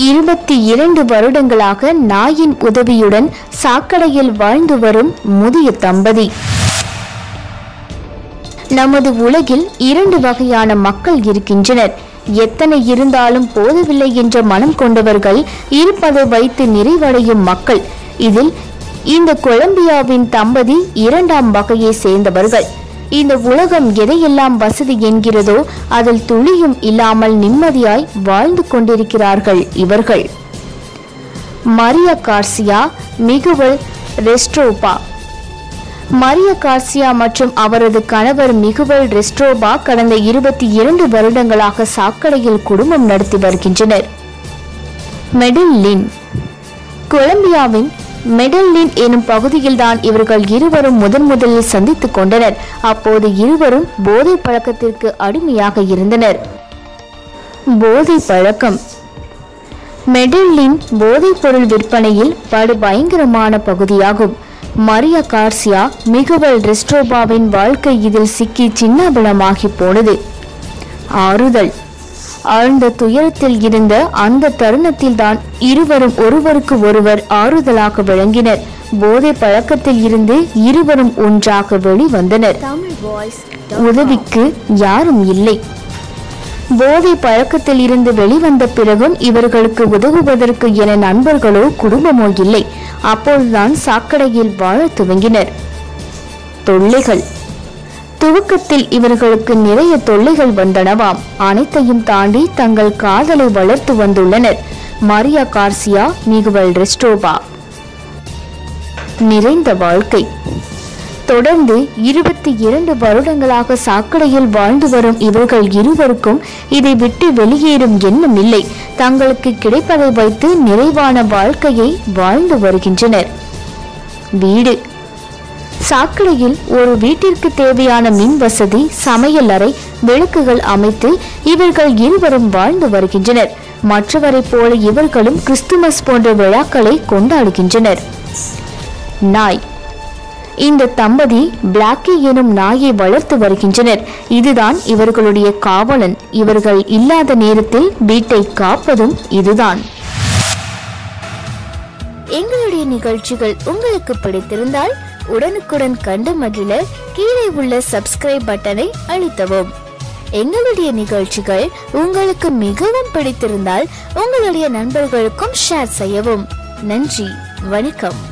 இருபத்தி இரண்டு வருடங்களாக நாயின் உதவியுடன் சாக்கடையில் வாழ்ந்து வரும் முதிய தம்பதி நமது உலகில் இரண்டு வகையான மக்கள் இருக்கின்றனர் எத்தனை இருந்தாலும் போதவில்லை என்ற மனம் கொண்டவர்கள் இருப்பதை வைத்து நிறைவடையும் மக்கள் இதில் இந்த கொலம்பியாவின் தம்பதி இரண்டாம் வகையை சேர்ந்தவர்கள் இந்த உலகம் எதையெல்லாம் வசதி என்கிறதோ அதில் துளியும் இல்லாமல் நிம்மதியாய் வாழ்ந்து கொண்டிருக்கிறார்கள் இவர்கள் Maria Garcia Miguel Restrepo Maria Garcia மற்றும் அவரது கணவர் மிகுவல் ரெஸ்ட்ரோபா கடந்த இருபத்தி இரண்டு வருடங்களாக சாக்கடையில் குடும்பம் நடத்தி வருகின்றனர் மெடில்லின் கொலம்பியாவின் மெடல்லின் எனும் பகுதியில்தான் இவர்கள் இருவரும் முதன் முதலில் சந்தித்துக் கொண்டனர் அப்போது இருவரும் போதை பழக்கத்திற்கு அடிமையாக இருந்தனர் போதை பழக்கம் மெடல்லின் போதைப் பொருள் விற்பனையில் படு பயங்கரமான பகுதியாகும் மரியா கார்சியா மிகுவல் ரெஸ்ட்ரோபாவின் வாழ்க்கை இதில் சிக்கி சின்னாபிளமாகி போனது ஆறுதல் ஆழ்ந்த துயரத்தில் இருந்த அந்த தருணத்தில்தான் இருவரும் ஒருவருக்கு ஒருவர் ஆறுதலாக விளங்கினர் போதை பழக்கத்தில் இருந்து இருவரும் ஒன்றாக வெளிவந்தனர் உதவிக்கு யாரும் இல்லை போதை பழக்கத்தில் இருந்து வெளிவந்த பிறகும் இவர்களுக்கு உதவுவதற்கு என நண்பர்களோ குடும்பமோ இல்லை அப்போதுதான் சாக்கடையில் வாழ துவங்கினர் தொல்லைகள் துவக்கத்தில் இவர்களுக்கு நிறைய தொல்லைகள் வந்தனவாம் அனைத்தையும் தாண்டி தங்கள் காதலை வளர்த்து வந்துள்ளனர் மரியா கார்சியா மிகுவல் ரெஸ்டோபா நிறைந்த வாழ்க்கை தொடர்ந்து இருபத்தி இரண்டு வருடங்களாக சாக்கடையில் வாழ்ந்து வரும் இவர்கள் இருவருக்கும் இதை விட்டு வெளியேறும் எண்ணம் இல்லை தங்களுக்கு கிடைப்பதை வைத்து நிறைவான வாழ்க்கையை வாழ்ந்து வருகின்றனர் வீடு சாக்கடையில் ஒரு வீட்டிற்கு தேவையான மின் வசதி சமையல் அறை விளக்குகள் அமைத்து இவர்கள் இருவரும் வாழ்ந்து வருகின்றனர் மற்றவரைப் போல இவர்களும் கிறிஸ்துமஸ் போன்ற விழாக்களை கொண்டாடுகின்றனர் நாய் இந்த தம்பதி பிளாக்கி எனும் நாயை வளர்த்து வருகின்றனர் இதுதான் இவர்களுடைய காவலன் இவர்கள் இல்லாத நேரத்தில் வீட்டை காப்பதும் இதுதான் எங்களுடைய நிகழ்ச்சிகள் உங்களுக்கு பிடித்திருந்தால் உடனுக்குடன் கண்டு மகிழ கீழே உள்ள சப்ஸ்கிரைப் பட்டனை அழுத்தவும் எங்களுடைய நிகழ்ச்சிகள் உங்களுக்கு மிகவும் பிடித்திருந்தால் உங்களுடைய நண்பர்களுக்கும் ஷேர் செய்யவும் நன்றி வணக்கம்